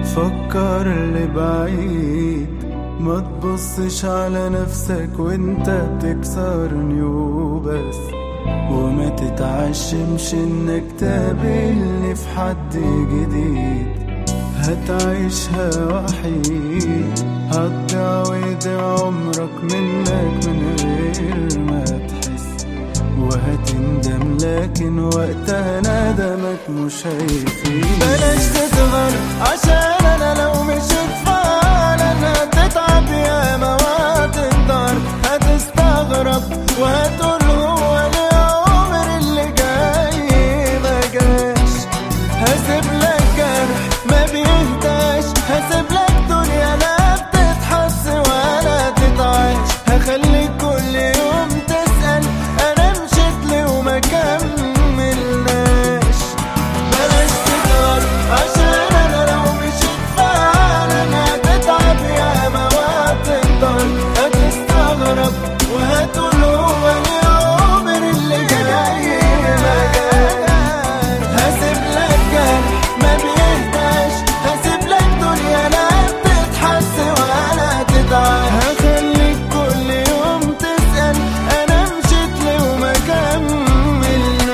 فكر لبعيد ما تبصش على نفسك وانت بتكسرني وبس وما تتعشمش انك تقابلني في حد جديد هتعيشها وحيد هتضيع ويضيع عمرك منك من غير ما تحس وهتندم لكن وقتها ندمك مش هيفيد بلاش تظهر عشان انا لو مشيت فعلا هتتعب ياما وهتقدر هتستغرب وهتقول هو العمر اللي جاي ما جاش هسيب لك جرح ما بيهداش هسيب لك دنيا لا بتتحس ولا تتعاش هخليك كل يوم تسأل انا مشيت ليه وما كملناش بلاش تكبر عشان انا لو مشيت فعلا هتتعب ياما وهتقدر هتستغرب وهتقول هو العمر اللي جاي ما جاش هسيب لك جرح ما بيهداش هسيب لك دنيا لا بتتحس ولا تتعب هخليك كل يوم تسأل انا مشيت ليه وما كملناش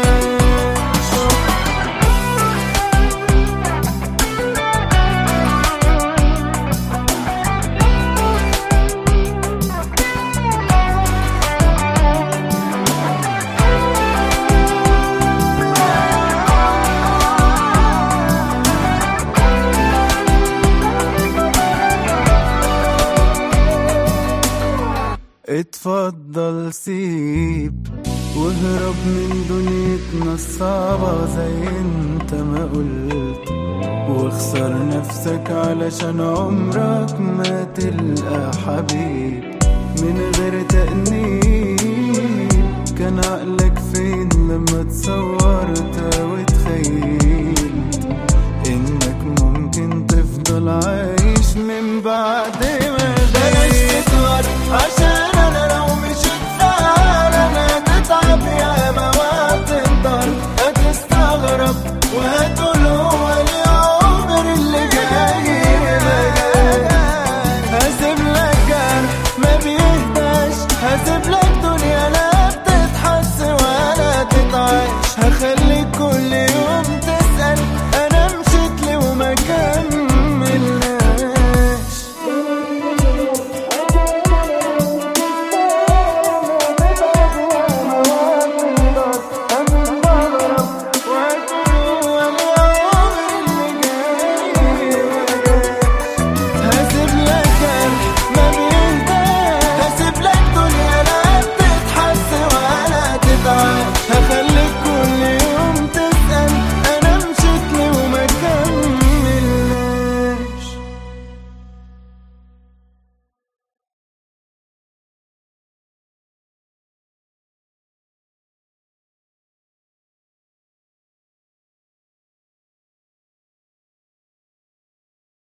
اتفضل سيب واهرب من دنيتنا الصعبة زي انت ما قلت واخسر نفسك علشان عمرك ما تلقى حبيب من غير تأنيب كان عقلك فين لما تصورت وتخيلت انك ممكن تفضل عايش من بعد ما بلاش عشان انا لو مشيت فعلا هتتعب ياما وهتقدر هتستغرب وهتقول هو العمر اللي جاي ما جاي. هسيب لك جرح ما بيهداش هسيب لك دنيا لا بتتحس ولا تتعاش هخليك كل